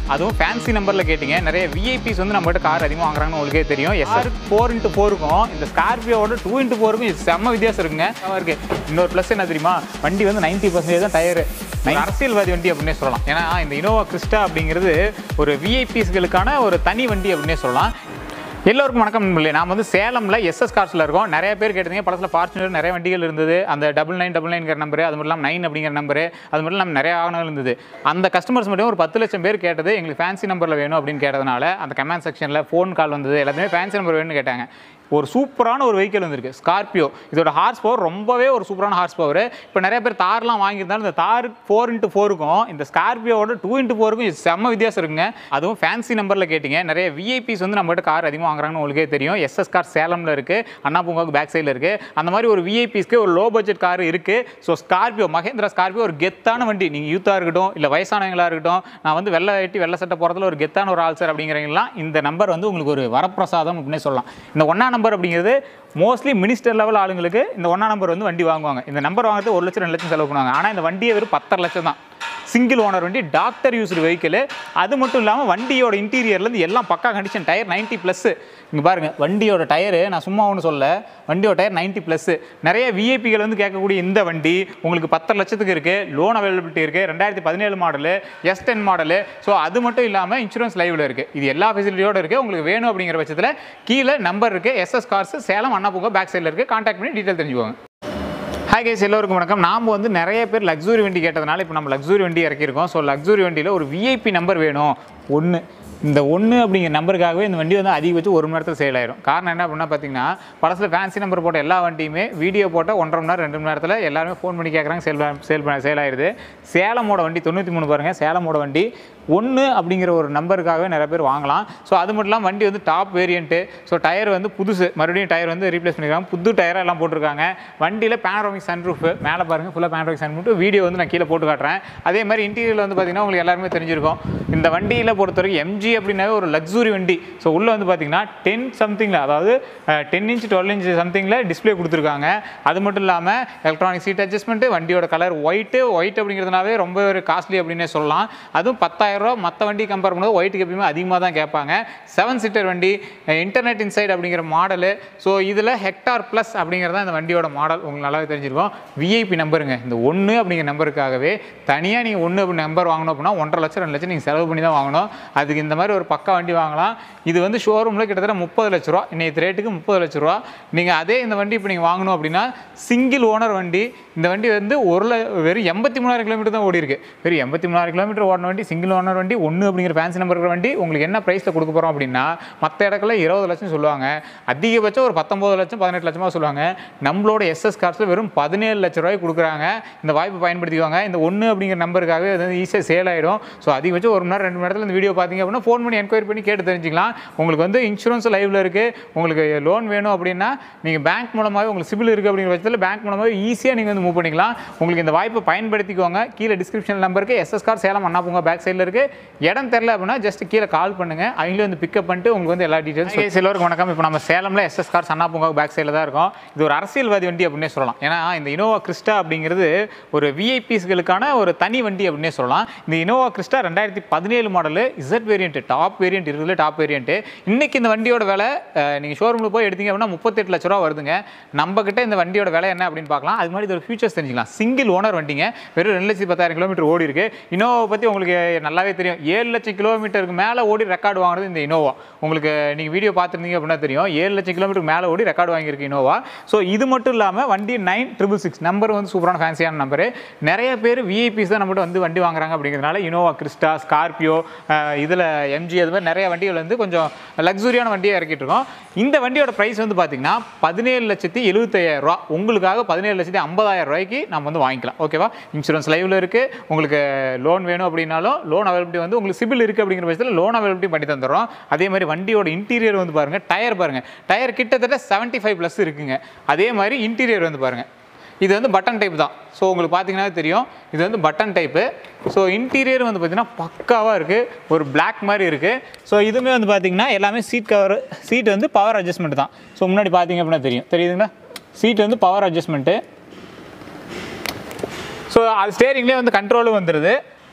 அதுவும் ஃபேன்சி நம்பரில் கேட்டிங்க நிறைய விஐபிஸ் வந்து நம்மகிட்ட கார் அதிகமாக வாங்குறாங்கன்னு உங்களுக்கே தெரியும் எஸ்ஆர் ஃபோர் இன்ட்டு ஃபோருக்கும் இந்த ஸ்கார்பியோட டூ இன்ட்டு ஃபோருக்கும் இது செம்ம வித்தியாசம் இருக்குங்க நல்லா இருக்கு இன்னொரு ப்ளஸ் என்ன தெரியுமா வண்டி வந்து நைன்ட்டி பர்சன்டேஜ் தான் டயரு அரசியல்வாதி வண்டி அப்படின்னே சொல்லலாம் ஏன்னா இந்த இனோவா கிறிஸ்டா அப்படிங்கிறது ஒரு விஐபிஸ்களுக்கான ஒரு தனி வண்டி அப்படின்னே சொல்லலாம் எல்லோருக்கும் வணக்கம் நண்பர்களே நான் வந்து சேலமில் எஸ்எஸ் கார்ஸில் இருக்கோம் நிறைய பேர் கேட்டீங்க படத்தில் ஃபார்ச்சுனர் நிறைய வண்டிகள் இருந்தது அந்த டபுள் நைன் டபுள் நைன்கிற நம்பர் அது மட்டும் இல்லாமல் நைன் அப்படிங்கிற நம்பர் அது மட்டும் இல்லாமல் நிறைய வாகனங்கள் இருந்தது அந்த கஸ்டமர்ஸ் மட்டும் ஒரு பத்து லட்சம் பேர் கேட்டது எங்களுக்கு ஃபேன்சி நம்பரில் வேணும் அப்படின்னு கேட்டதுனால அந்த கமெண்ட் செக்ஷனில் ஃபோன் கால் வந்தது எல்லாத்தையுமே ஃபேன்சி நம்பர் வேணும்னு கேட்டாங்க ஒரு சூப்பரான ஒரு வெஹிக்கிள் வந்திருக்கு ஸ்கார்பியோ இதோட ஹார்ஸ் பவர் ரொம்பவே ஒரு சூப்பரான ஹார்ஸ் பவர் இப்போ நிறைய பேர் தார்லாம் வாங்கியிருந்தாலும் இந்த தார் ஃபோர் இன்ட்டு ஃபோருக்கும் இந்த ஸ்கார்பியோட டூ இன்ட்டு ஃபோருக்கும் இது செம்ம வித்தியாசம் இருக்குங்க அதுவும் ஃபேன்சி நம்பரில் கேட்டிங்க நிறைய விஐபிஸ் வந்து நம்மகிட்ட கார் அதிகமாக வாங்குறாங்கன்னு உங்களுக்கே தெரியும் எஸ்எஸ் கார் சேலமில் இருக்குது அண்ணா பூங்காவுக்கு பேக் சைடில் இருக்குது அந்த மாதிரி ஒரு விஐபிஸ்க்கு ஒரு லோ பட்ஜெட் கார் இருக்குது ஸோ ஸ்கார்பியோ மகேந்திரா ஸ்கார்பியோ ஒரு கெத்தான வண்டி நீங்கள் யூத்தாக இருக்கட்டும் இல்லை வயசானவங்களாக இருக்கட்டும் நான் வந்து வெள்ளை வெட்டி வெள்ளை சட்டை போகிறதுல ஒரு கெத்தான ஒரு ஆள் சார் அப்படிங்கிறவங்கலாம் இந்த நம்பர் வந்து உங்களுக்கு ஒரு வரப்பிரசாதம் அப்படின்னே சொல்லலாம் இந்த ஒன்றா நம்பர் அப்படிங்கிறது மோஸ்ட்லி மினிஸ்டர் லெவல் ஆளுங்களுக்கு இந்த ஒன்றா நம்பர் வந்து வண்டி வாங்குவாங்க இந்த நம்பர் வாங்குறது ஒரு லட்சம் ரெண்டு லட்சம் செலவு பண்ணுவாங்க ஆனால் இந்த வண்டியை வெறும் பத்தரை லட்சம் தான் சிங்கிள் ஓனர் வண்டி டாக்டர் யூஸ்டு வெஹிக்கிள் அது மட்டும் இல்லாமல் வண்டியோட இன்டீரியர்லேருந்து எல்லாம் பக்கா கண்டிஷன் டயர் நைன்ட்டி ப்ளஸ் இங்கே பாருங்கள் வண்டியோட டயரு நான் சும்மா ஒன்று சொல்ல வண்டியோட டயர் நைன்ட்டி ப்ளஸ் நிறைய விஐபிகள் வந்து கேட்கக்கூடிய இந்த வண்டி உங்களுக்கு பத்தரை லட்சத்துக்கு இருக்குது லோன் அவைலபிலிட்டி இருக்குது ரெண்டாயிரத்தி பதினேழு model S ten model so அது மட்டும் இல்லாமல் இன்சூரன்ஸ் லைவில் இருக்குது இது எல்லா ஃபெசிலிட்டியோடு இருக்குது உங்களுக்கு வேணும் அப்படிங்கிற பட்சத்தில் கீழே நம்பர் இருக்குது SS cars Salem Anna Poonga back சைடில் இருக்குது கான்டாக்ட் பண்ணி டீட்டெயில் தெரிஞ்சுக்கோங்க ஹாய் கேஸ் எல்லோருக்கும் வணக்கம் நாம் வந்து நிறைய பேர் லக்ஸுரி வண்டி கேட்டதுனால இப்போ நம்ம லக்ஸுரி வண்டி இறக்கியிருக்கோம் ஸோ லக்ஸுரி வண்டியில் ஒரு விஐபி நம்பர் வேணும் ஒன்று இந்த ஒன்று அப்படிங்கிற நம்பருக்காகவே இந்த வண்டி வந்து அதிகபட்சம் ஒரு மணி நேரத்தில் சேல் ஆயிரும் காரணம் என்ன அப்படின்னா பார்த்தீங்கன்னா படத்தில் ஃபேன்சி நம்பர் போட்ட எல்லா வண்டியுமே வீடியோ போட்ட ஒன்றரை மணி நேரம் ரெண்டு மணி நேரத்தில் எல்லாருமே ஃபோன் பண்ணி கேட்குறாங்க சேல் சேல் சேல் ஆயிடுது சேலமோட வண்டி தொண்ணூற்றி மூணு பாருங்கள் சேலமோட வண்டி ஒன்று அப்படிங்கிற ஒரு நம்பருக்காகவே நிறைய பேர் வாங்கலாம் ஸோ அது மட்டும் இல்லாமல் வண்டி வந்து டாப் வேரியண்ட்டு ஸோ டயர் வந்து புதுசு மறுபடியும் டயர் வந்து ரீப்ளேஸ் பண்ணிருக்காங்க புது டயராக எல்லாம் போட்டிருக்காங்க வண்டியில் பேனரோமிக் சன்ரூஃப் மேலே பாருங்கள் ஃபுல்லாக பேனரோமிக் சன்ரூஃப் வீடியோ வந்து நான் கீழே போட்டு காட்டுறேன் அதே மாதிரி இன்டீரியரில் வந்து பார்த்தீங்கன்னா உங்களுக்கு எல்லாருமே தெரிஞ்சிருக்கும் இந்த வண்டியில் பொறுத்த வரைக்கும் எம்ஜி அப்படின்னாவே ஒரு லக்ஸுரி வண்டி ஸோ உள்ளே வந்து பார்த்தீங்கன்னா டென் சம்திங்கில் அதாவது டென் இன்ச் டுவெல் இன்ச் சம்திங்கில் டிஸ்ப்ளே கொடுத்துருக்காங்க அது மட்டும் இல்லாமல் எலக்ட்ரானிக் சீட் அட்ஜஸ்ட்மெண்ட்டு வண்டியோட கலர் ஒயிட்டு ஒயிட் அப்படிங்கிறதுனாவே ரொம்ப ஒரு காஸ்ட்லி அப்படின்னே சொல்லலாம் அதுவும் பத்தாயிரம் ரூபா மற்ற வண்டி கம்பேர் பண்ணும்போது ஒயிட்டுக்கு எப்பயுமே அதிகமாக தான் கேட்பாங்க செவன் சீட்டர் வண்டி இன்டர்நெட் இன்சைட் அப்படிங்கிற மாடலு ஸோ இதில் ஹெக்டார் ப்ளஸ் அப்படிங்கிறது தான் இந்த வண்டியோட மாடல் உங்களுக்கு நல்லாவே தெரிஞ்சிருக்கும் விஐபி நம்பருங்க இந்த ஒன்று அப்படிங்கிற நம்பருக்காகவே தனியாக நீங்கள் ஒன்று அப்படி நம்பர் வாங்கணும் அப்படின்னா ஒன்றரை லட்சம் ரெண்டு லட்சம் நீங்கள் செலவு பண்ணி தான் வாங்கணும் அதுக்கு இந்த மாதிரி ஒரு பக்கா வண்டி வாங்கலாம் இது வந்து ஷோரூமில் கிட்டத்தட்ட முப்பது லட்ச ரூபா இன்னைக்கு ரேட்டுக்கு முப்பது லட்ச ரூபா நீங்கள் அதே இந்த வண்டி இப்போ நீங்கள் வாங்கணும் அப்படின்னா சிங்கிள் ஓனர் வண்டி இந்த வண்டி வந்து ஒரு ல வெறும் எண்பத்தி மூணாயிரம் கிலோமீட்டர் தான் ஓடி இருக்கு வெறும் எண்பத்தி மூணாயிரம் கிலோமீட்டர் ஓடின வண்டி சிங்கிள் ஓனர் வண்டி ஒன்று அப்படிங்கிற ஃபேன்சி நம்பர் இருக்கிற வண்டி உங்களுக்கு என்ன ப்ரைஸில் கொடுக்க போகிறோம் அப்படின்னா மற்ற இடத்துல இருபது லட்சம் சொல்லுவாங்க அதிகபட்சம் ஒரு பத்தொம்பது லட்சம் பதினெட்டு லட்சமாக சொல்லுவாங்க நம்மளோட எஸ்எஸ் கார்ஸில் வெறும் பதினேழு லட்ச ரூபாய்க்கு கொடுக்குறாங்க இந்த வாய்ப்பை பயன்படுத்திக்குவாங்க இந்த ஒன்று அப்படிங்கிற நம்பருக்காகவே அது வந்து ஈஸியாக சேல் ஆகிடும் ஸோ அதிகபட்சம் ஒரு மணி நேரம் ரெண்டு மணி நேரத்தில் இந்த வீடியோ பார்த்தீங்க அப்படின்னா ஃபோன் பண்ணி என்கொயரி பண்ணி கேட்டு தெரிஞ்சுக்கலாம் உங்களுக்கு வந்து இன்சூரன்ஸ் லைவில் இருக்குது உங்களுக்கு லோன் வேணும் அப்படின்னா நீங்கள் பேங்க் மூலமாகவே உங்களுக்கு சிபில் இருக்குது அப்படிங்கிற பட்சத்தில் பேங்க் மூலமாகவே ஈஸியாக நீங்கள் வந்து மூவ் பண்ணிக்கலாம் உங்களுக்கு இந்த வாய்ப்பை பயன்படுத்திக்கோங்க கீழே டிஸ்கிரிப்ஷன் நம்பருக்கு SS car Salem Anna Poonga back சைடில் இருக்குது இடம் தெரில அப்படின்னா ஜஸ்ட் கீழே கால் பண்ணுங்கள் அவங்களே வந்து பிக்கப் பண்ணிட்டு உங்களுக்கு வந்து எல்லா டீட்டெயில்ஸ் எல்லோருக்கும் வணக்கம் இப்போ நம்ம சேலமில் எஸ்எஸ் கார் அண்ணா பூங்கா பேக் சைடில் தான் இருக்கோம் இது ஒரு அரசியல்வாதி வண்டி அப்படின்னே சொல்லலாம் ஏன்னா இந்த இனோவா கிறிஸ்டா அப்படிங்கிறது ஒரு விஐபிஸ்களுக்கான ஒரு தனி வண்டி அப்படின்னே சொல்லலாம் இந்த இனோவா கிறிஸ்டா ரெண்டாயிரத்தி பதினேழு model Z variant top variant இருக்குதுல டாப் வேரியன்ட் இன்னைக்கு இந்த வண்டியோட விலை நீங்கள் ஷோரூமில் போய் எடுத்தீங்க அப்படின்னா முப்பத்தெட்டு லட்ச ரூபா வருதுங்க நம்ம கிட்ட இந்த வண்டியோட விலை என்ன அப்படின்னு பார்க்கலாம் அது மாதிரி இதோட ஃபியூச்சர்ஸ் தெரிஞ்சுக்கலாம் சிங்கிள் ஓனர் வண்டிங்க வெறும் ரெண்டு லட்சத்தி பத்தாயிரம் கிலோமீட்டர் ஓடி இருக்கு இனோவா பற்றி உங்களுக்கு நல்லாவே தெரியும் ஏழு லட்சம் கிலோமீட்டருக்கு மேலே ஓடி ரெக்கார்டு வாங்குறது இந்த இனோவா உங்களுக்கு நீங்கள் வீடியோ பார்த்துருந்தீங்க அப்படின்னா தெரியும் ஏழு லட்சம் கிலோமீட்டருக்கு மேலே ஓடி ரெக்கார்டு வாங்கியிருக்கு இனோவா ஸோ இது மட்டும் இல்லாமல் வண்டி நைன் ட்ரிபிள் சிக்ஸ் நம்பர் வந்து சூப்பரான ஃபேன்சியான நம்பர் நிறைய பேர் விஐபிஸ் தான் நம்மகிட்ட வந்து வண்டி வாங்குறாங்க அப்படிங்கிறதுனால இனோவா கிறிஸ்டா ஸ்கார்பியோ இதில் எம்ஜி அது மாதிரி நிறைய வண்டிகள் வந்து கொஞ்சம் லக்ஸுரியான வண்டியை இறக்கிட்டு இருக்கோம் இந்த வண்டியோட ப்ரைஸ் வந்து பார்த்தீங்கன்னா பதினேழு லட்சத்தி எழுபத்தையாயிரம் ரூபா உங்களுக்காக பதினேழு லட்சத்தி ஐம்பதாயிரம் ரூபாய்க்கு நம்ம வந்து வாங்கிக்கலாம் ஓகேவா இன்சூரன்ஸ் லைவில் இருக்குது உங்களுக்கு லோன் வேணும் அப்படின்னாலும் லோன் அவைலபிலிட்டி வந்து உங்களுக்கு சிபில் இருக்குது அப்படிங்கிற பட்சத்தில் லோன் அவைலபிலிட்டி பண்ணி தந்துடுறோம் அதே மாதிரி வண்டியோட இன்டீரியர் வந்து பாருங்கள் டயர் பாருங்கள் டயர் கிட்டத்தட்ட செவன்ட்டி ஃபைவ் ப்ளஸ் இருக்குங்க அதே மாதிரி இன்டீரியர் வந்து பாருங்கள் இது வந்து பட்டன் டைப் தான் ஸோ உங்களுக்கு பார்த்தீங்கன்னா தெரியும் இது வந்து பட்டன் டைப்பு ஸோ இன்டீரியர் வந்து பார்த்தீங்கன்னா பக்காவாக இருக்குது ஒரு Black மாதிரி இருக்குது ஸோ இதுவுமே வந்து பார்த்தீங்கன்னா எல்லாமே சீட் கவர் சீட் வந்து பவர் அட்ஜஸ்ட்மெண்ட் தான் ஸோ முன்னாடி பார்த்தீங்க அப்படின்னா தெரியும் தெரியுதுங்களா சீட் வந்து பவர் அட்ஜஸ்ட்மெண்ட்டு ஸோ அது ஸ்டேரிங்லேயே வந்து கண்ட்ரோலும் வந்துடுது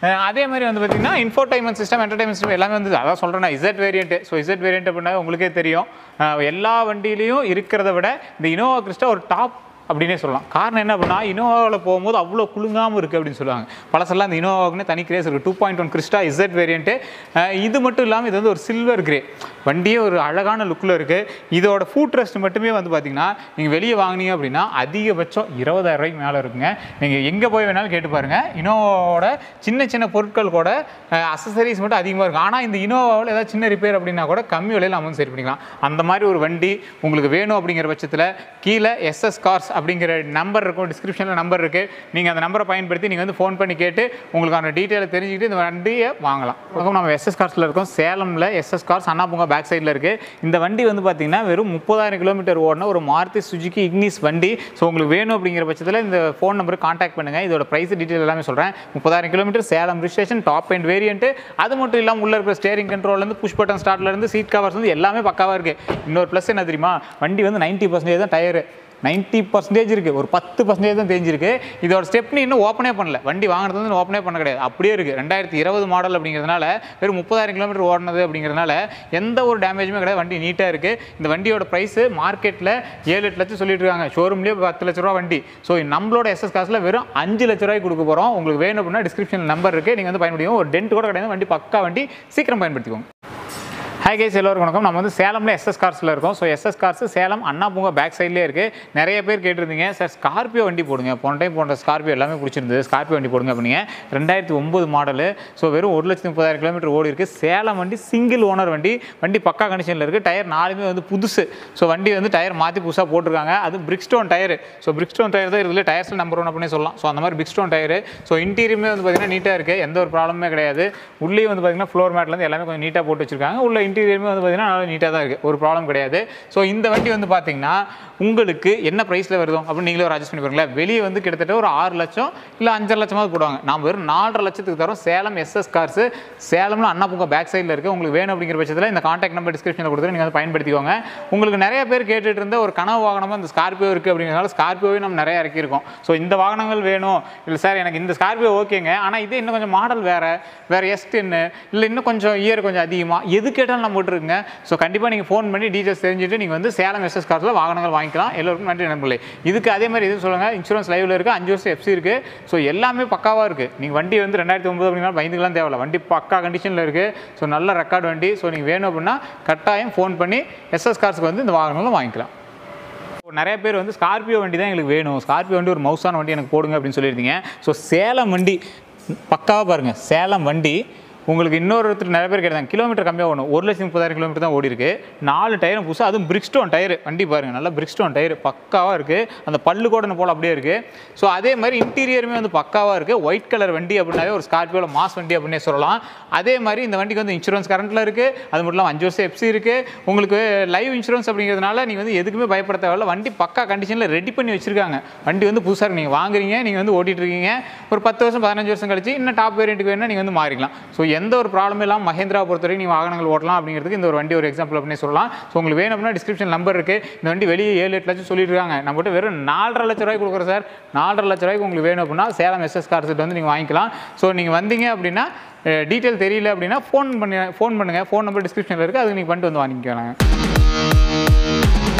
அஹ் அதே மாதிரி வந்து பார்த்தீங்கன்னா இன்ஃபோடைன்மெண்ட் சிஸ்டம் என்டர்டைன்மெண்ட் சிஸ்டம் எல்லாமே வந்து அதான் சொல்கிறேன் Z variant so Z variant அப்படின்னா உங்களுக்கே தெரியும் அஹ் எல்லா வண்டியிலையும் இருக்கிறத விட இந்த இனோவா கிறிஸ்டா ஒரு டாப் அப்படின்னே சொல்லலாம் காரணம் என்ன அப்படின்னா இனோவாவில் போகும்போது அவ்வளோ குலுங்காமல் இருக்குது அப்படின்னு சொல்லுவாங்க பழசெல்லாம் இந்த இனோவாவுக்குன்னு தனி கிரேஸ் இருக்குது two point one Crysta Z variant இது மட்டும் இல்லாமல் இது வந்து ஒரு சில்வர் கிரே வண்டியே ஒரு அழகான லுக்கில் இருக்குது இதோட ஃபுட் ரெஸ்ட் மட்டுமே வந்து பார்த்தீங்கன்னா நீங்கள் வெளியே வாங்குனீங்க அப்படின்னா அதிகபட்சம் இருபதாயிரம் ரூபாய்க்கு மேலே இருக்குங்க நீங்கள் எங்கே போய் வேணாலும் கேட்டு பாருங்கள் இனோவாவோட சின்ன சின்ன பொருட்கள் கூட அசசரிஸ் மட்டும் அதிகமாக இருக்கும் ஆனால் இந்த இனோவாவில் ஏதாவது சின்ன ரிப்பேர் அப்படின்னா கூட கம்மி விலையில் நம்ம வந்து சரி பண்ணிக்கலாம் அந்த மாதிரி ஒரு வண்டி உங்களுக்கு வேணும் அப்படிங்கிற பட்சத்தில் கீழே எஸ்எஸ் கார்ஸ் அப்படிங்கிற நம்பர் இருக்கும் டிஸ்கிரிப்ஷனில் நம்பர் இருக்குது நீங்கள் அந்த நம்பரை பயன்படுத்தி நீங்கள் வந்து ஃபோன் பண்ணி கேட்டு உங்களுக்கான டீட்டெயிலை தெரிஞ்சுக்கிட்டு இந்த வண்டியை வாங்கலாம் வணக்கம் நம்ம எஸ்எஸ் கார்ஸில் இருக்கோம் சேலமில் எஸ்எஸ் கார்ஸ் அண்ணாபுங்கா பேக் சைடில் இருக்குது இந்த வண்டி வந்து பார்த்தீங்கன்னா வெறும் முப்பதாயிரம் கிலோமீட்டர் ஓடின ஒரு மாருதி சுஜுகி இக்னிஸ் வண்டி ஸோ உங்களுக்கு வேணும் அப்படிங்கிற பட்சத்தில் இந்த ஃபோன் நம்பருக்கு காண்டாக்ட் பண்ணுங்கள் இதோட ப்ரைஸ் டீட்டெயில் எல்லாமே சொல்கிறேன் முப்பதாயிரம் kilometre Salem registration top and variant அது மட்டும் இல்லாமல் உள்ள இருக்கிற ஸ்டேரிங் கண்ட்ரோல்லேருந்து புஷ் பட்டன் ஸ்டார்ட்லேருந்து சீட் கவர்ஸ் வந்து எல்லாமே பக்காவாக இருக்குது இன்னொரு ப்ளஸ் என்ன தெரியுமா வண்டி வந்து நைன்ட்டி பர்சன்டேஜ் தான் டயரு நைன்ட்டி பர்சன்டேஜ் இருக்குது ஒரு பத்து பர்சன்டேஜ் தான் தெரிஞ்சிருக்கு இதோட ஸ்டெப்னி இன்னும் ஓப்பனே பண்ணல வண்டி வாங்குறது வந்து ஓப்பனே பண்ண கிடையாது அப்படியே இருக்குது ரெண்டாயிரத்தி இருபது மாடல் அப்படிங்கிறதுனால வெறும் முப்பதாயிரம் கிலோமீட்டர் ஓடினது அப்படிங்கிறதுனால எந்த ஒரு டேமேஜுமே கிடையாது வண்டி நீட்டாக இருக்குது இந்த வண்டியோட ப்ரைஸு மார்க்கெட்டில் ஏழு எட்டு லட்சம் சொல்லிட்டு இருக்காங்க ஷோரூம்லேயே பத்து லட்ச ரூபா வண்டி ஸோ நம்மளோட எஸ்எஸ் காசில் வெறும் அஞ்சு லட்ச ரூபாய்க்கு கொடுக்க போகிறோம் உங்களுக்கு வேணும் அப்படின்னா டிஸ்கிரிப்ஷன் நம்பர் இருக்குது நீங்கள் வந்து பயன்படுத்திக்கோங்க ஒரு டென்ட் கூட கிடையாது வண்டி பக்கா வண்டி சீக்கிரம் பயன்படுத்திக்கோங்க ஹாய் கைஸ் எல்லோருக்கும் வணக்கம் நம்ம வந்து சேலமில் எஸ்எஸ் கார்ஸில் இருக்கோம் so SS cars Salem Anna Poonga back சைட்லேயே இருக்குது நிறைய பேர் கேட்டிருந்தீங்க சார் ஸ்கார்பியோ வண்டி போடுங்க போன டைம் போன்ற ஸ்கார்பியோ எல்லாமே பிடிச்சிருந்தது ஸ்கார்பியோ வண்டி போடுங்க அப்படிங்க ரெண்டாயிரத்தி ஒம்பது மாடலு ஸோ வெறும் ஒரு லட்சத்தி முப்பதாயிரம் கிலோமீட்டர் ஓடி இருக்குது சேலம் வண்டி சிங்கிள் ஓனர் வண்டி வண்டி பக்கா கண்டிஷனில் இருக்குது டயர் நாலுமே வந்து புதுசு ஸோ வண்டி வந்து டயர் மாற்றி புதுசாக போட்டிருக்காங்க அது Bridgestone tyre so Bridgestone tyre தான் இதில் டயர்ஸில் நம்பர் ஒன் அப்படின்னு சொல்லலாம் ஸோ அந்த மாதிரி பிரிக்ஸ்டோன் டயர் ஸோ இன்டீரியருமே வந்து பார்த்தீங்கன்னா நீட்டாக இருக்குது எந்த ஒரு ப்ராப்ளமே கிடையாது உள்ளே வந்து பார்த்தீங்கன்னா ஃப்ளோர் மேட்லேருந்து எல்லாமே கொஞ்சம் நீட்டாக போட்டு வச்சிருக்காங்க உள்ள இன்டீரியருமே வந்து பார்த்தீங்கன்னா நல்லா நீட்டாக தான் இருக்குது ஒரு ப்ராப்ளம் கிடையாது ஸோ இந்த வண்டி வந்து பார்த்தீங்கன்னா உங்களுக்கு என்ன ப்ரைஸில் வருதோ அப்படின்னு நீங்களே ஒரு அட்ஜஸ்ட் பண்ணி பாருங்களேன் வெளியே வந்து கிட்டத்தட்ட ஒரு ஆறு லட்சம் இல்லை அஞ்சரை லட்சமாவது போடுவாங்க நாம் வெறும் நாலரை லட்சத்துக்கு தரோம் சேலம் எஸ்எஸ் கார்ஸ் சேலம்ல அண்ணா பூங்கா பேக் சைடில் இருக்குது உங்களுக்கு வேணும் அப்படிங்கிற பட்சத்தில் இந்த காண்டாக்ட் நம்பர் டிஸ்கிரிப்ஷனில் கொடுத்து நீங்கள் வந்து பயன்படுத்திக்கோங்க உங்களுக்கு நிறைய பேர் கேட்டுட்டு இருந்த ஒரு கனவு வாகனமாக இந்த ஸ்கார்பியோ இருக்குது அப்படிங்கிறனால ஸ்கார்பியோவே நம்ம நிறைய இறக்கியிருக்கோம் ஸோ இந்த வாகனங்கள் வேணும் இல்லை சார் எனக்கு இந்த ஸ்கார்பியோ ஓகேங்க ஆனால் இதே இன்னும் கொஞ்சம் மாடல் வேறு வேறு எஸ் டென்னு இல்லை இன்னும் கொஞ்சம் இயர் கொஞ்சம் அதிகமாக எது கேட்டாலும் நம்ம போட்டுருங்க ஸோ கண்டிப்பாக நீங்கள் ஃபோன் பண்ணி டீட்டெயில்ஸ் தெரிஞ்சுட்டு நீங்கள் வந்து சேலம் எஸ்எஸ் கார்ஸில் வாகனங்கள் வாங்கிக்கலாம் எல்லோருக்கும் நன்றி நண்பர்களே இதுக்கு அதே மாதிரி இது சொல்லுங்கள் இன்சூரன்ஸ் லைவில் இருக்குது அஞ்சு வருஷம் எஃப்சி இருக்குது ஸோ எல்லாமே பக்காவாக இருக்குது நீங்கள் வண்டி வந்து ரெண்டாயிரத்தி ஒம்பது அப்படின்னா பயந்துக்கலாம் தேவையில்ல வண்டி பக்கா கண்டிஷனில் இருக்குது ஸோ நல்ல ரெக்கார்டு வண்டி ஸோ நீங்கள் வேணும் அப்படின்னா கட்டாயம் ஃபோன் பண்ணி எஸ்எஸ் கார்ஸுக்கு வந்து இந்த வாகனங்களும் வாங்கிக்கலாம் இப்போ நிறைய பேர் வந்து ஸ்கார்பியோ வண்டி தான் எங்களுக்கு வேணும் ஸ்கார்பியோ வண்டி ஒரு மவுசான வண்டி எனக்கு போடுங்க அப்படின்னு சொல்லியிருந்தீங்க ஸோ சேலம் வண்டி பக்காவாக பாருங்கள் சேலம் வண்டி உங்களுக்கு இன்னொருத்தர் நிறைய பேர் கேட்டாங்க கிலோமீட்டர் கம்மியாக ஓடும் ஒரு லட்சம் முப்பதாயிரம் கிலோமீட்டர் தான் ஓடி இருக்கு நாலு டயரும் புதுசாக அதுவும் பிரிக்ஸ்டோன் டயர் வண்டி பாருங்கள் நல்லா பிரிக்ஸ்டோன் டயர் பக்காவாக இருக்குது அந்த பல்லு கூட போல் அப்படியே இருக்குது ஸோ அதே மாதிரி இன்டீரியருமே வந்து பக்காவாக இருக்குது ஒயிட் கலர் வண்டி அப்படின்னாவே ஒரு ஸ்கார்பியோவில் மாஸ் வண்டி அப்படின்னே சொல்லலாம் அதே மாதிரி இந்த வண்டிக்கு வந்து இன்சூரன்ஸ் கரண்ட்டில் இருக்குது அது மட்டும் இல்லாமல் அஞ்சு வருஷம் எஃப்சி இருக்குது உங்களுக்கு லைவ் இன்சூரன்ஸ் அப்படிங்கிறதுனால நீங்கள் வந்து எதுக்குமே பயப்பட தேவையில்ல வண்டி பக்கா கண்டிஷனில் ரெடி பண்ணி வச்சிருக்காங்க வண்டி வந்து புதுசாக இருக்கு நீங்கள் வாங்குறீங்க நீங்கள் வந்து ஓட்டிட்டு இருக்கீங்க ஒரு பத்து வருஷம் பதினஞ்சு வருஷம் கழிச்சு இன்னும் டாப் வேரியண்ட்டுக்கு வேணால் நீங்கள் வந்து மாறிக்கலாம் ஸோ எந்த ஒரு ப்ராப்ளம் இல்லாமல் மஹேந்திரா பொறுத்தவரைக்கும் நீங்கள் வாகனங்கள் ஓட்டலாம் அப்படிங்கிறதுக்கு இந்த ஒரு வண்டி ஒரு எக்ஸாம்பிள் அப்படின்னு சொல்லலாம் ஸோ உங்களுக்கு வேணும் அப்படின்னா டிஸ்கிரிப்ஷன் நம்பர் இருக்குது இந்த வண்டி வெளியே ஏழு எட்டு லட்சம் சொல்லிட்டு இருக்காங்க நம்மகிட்ட வெறும் நாலரை லட்ச ரூபாய்க்கு கொடுக்குறோம் சார் நாலரை லட்ச ரூபாய்க்கு உங்களுக்கு வேணும் அப்படின்னா சேலம் எஸ்எஸ் கார்ஸ் வந்து நீங்கள் வாங்கிக்கலாம் ஸோ நீங்கள் வந்தீங்க அப்படின்னா டீட்டெயில் தெரியல அப்படின்னா ஃபோன் பண்ணி ஃபோன் பண்ணுங்கள் ஃபோன் நம்பர் டிஸ்கிரிப்ஷனில் இருக்குது அதுக்கு நீங்கள் பண்ணிட்டு வந்து வாங்கிக்கலாங்க